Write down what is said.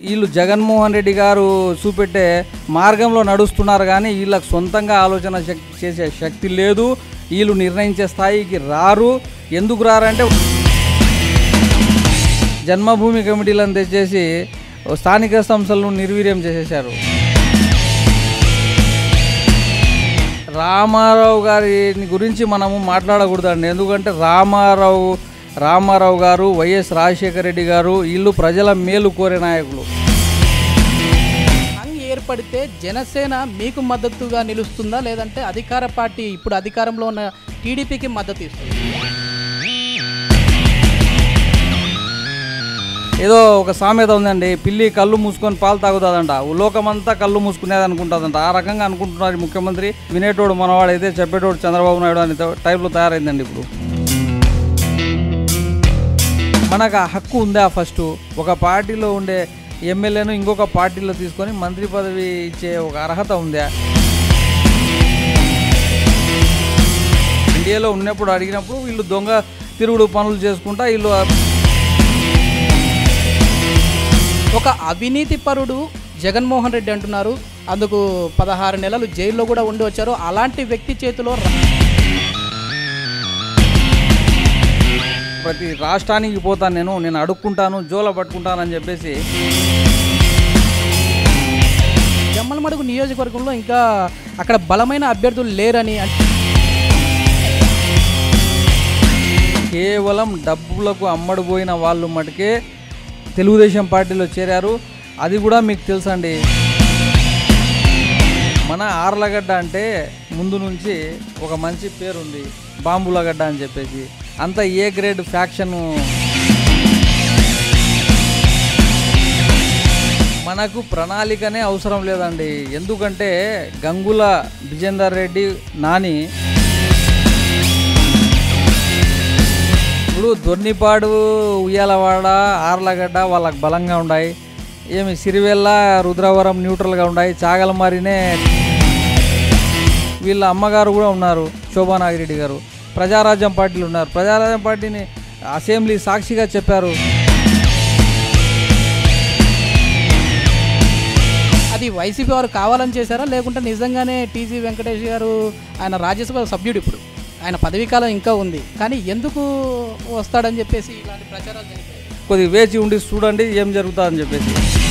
వీళ్ళు జగన్మోహన్ రెడ్డి గారు చూపెట్టే మార్గంలో నడుస్తున్నారు కానీ వీళ్ళకి సొంతంగా ఆలోచన శక్- చేసే శక్తి లేదు వీళ్ళు నిర్ణయించే స్థాయికి రారు ఎందుకు రారంటే జన్మభూమి కమిటీలను తెచ్చేసి స్థానిక సంస్థలను నిర్వీర్యం చేసేశారు రామారావు గారి గురించి మనము మాట్లాడకూడదండి ఎందుకంటే రామారావు రామారావు గారు వైఎస్ రాజశేఖర రెడ్డి గారు వీళ్ళు ప్రజల మేలు కోరే నాయకులు సంఘ్ ఏర్పడితే జనసేన మీకు మద్దతుగా నిలుస్తుందా లేదంటే అధికార పార్టీ ఇప్పుడు అధికారంలో ఉన్న టీడీపీకి మద్దతు ఇస్తుంది ఏదో ఒక సామెత ఉందండి పిల్లి కళ్ళు మూసుకొని పాలు తాగుతుందంట లోకమంతా కళ్ళు మూసుకునేది అనుకుంటుందంట ఆ రకంగా అనుకుంటున్నారు ఈ ముఖ్యమంత్రి వినేటోడు మనవాడైతే చెప్పేటోడు చంద్రబాబు నాయుడు అనే టైప్లో తయారైందండి ఇప్పుడు మనకు ఆ హక్కు ఉందా ఫస్ట్ ఒక పార్టీలో ఉండే ఎమ్మెల్యేను ఇంకొక పార్టీలో తీసుకొని మంత్రి పదవి ఇచ్చే ఒక అర్హత ఉందా ఇండియాలో ఉన్నప్పుడు అడిగినప్పుడు వీళ్ళు దొంగ తిరుగుడు పనులు చేసుకుంటా వీళ్ళు ఒక అవినీతి పరుడు జగన్మోహన్ రెడ్డి అంటున్నారు అందుకు పదహారు నెలలు జైల్లో కూడా ఉండి వచ్చారు అలాంటి వ్యక్తి చేతిలో ర- ప్రతి రాష్ట్రానికి పోతాను నేను నేను అడుక్కుంటాను జోల పట్టుకుంటానని చెప్పేసి జమ్మలమడుగు నియోజకవర్గంలో ఇంకా అక్కడ బలమైన అభ్యర్థులు లేరని అంటే కేవలం డబ్బులకు అమ్మడిపోయిన వాళ్ళు మటుకే తెలుగుదేశం పార్టీలో చేరారు అది కూడా మీకు తెలుసండి మన ఆర్లగడ్డ అంటే ముందు నుంచి ఒక మంచి పేరుంది బాంబులగడ్డ అని చెప్పేసి అంత ఏ గ్రేడ్ ఫ్యాక్షన్ మనకు ప్రణాళికనే అవసరం లేదండి ఎందుకంటే గంగుల విజేందర్ రెడ్డి నాని ఇప్పుడు దొర్నిపాడు ఉయ్యాలవాడ ఆర్లగడ్డ వాళ్ళకి బలంగా ఉన్నాయి ఏమి సిరివెల్ల రుద్రవరం న్యూట్రల్గా ఉన్నాయి చాగలమారినే వీళ్ళ అమ్మగారు కూడా ఉన్నారు శోభానాగిరెడ్డి గారు ప్రజారాజ్యం పార్టీలు ఉన్నారు ప్రజారాజ్యం పార్టీని అసెంబ్లీ సాక్షిగా చెప్పారు అది వైసీపీ వారు కావాలని చేశారా లేకుంటే నిజంగానే టీజీ వెంకటేష్ గారు ఆయన రాజ్యసభ సభ్యుడు ఇప్పుడు ఆయన పదవీ కాలం ఇంకా ఉంది కానీ ఎందుకు వస్తాడని చెప్పేసి ఇలాంటి ప్రచారాలు జరిగాయి కొద్దిగా వేచి ఉండి చూడండి ఏం జరుగుతుందని చెప్పేసి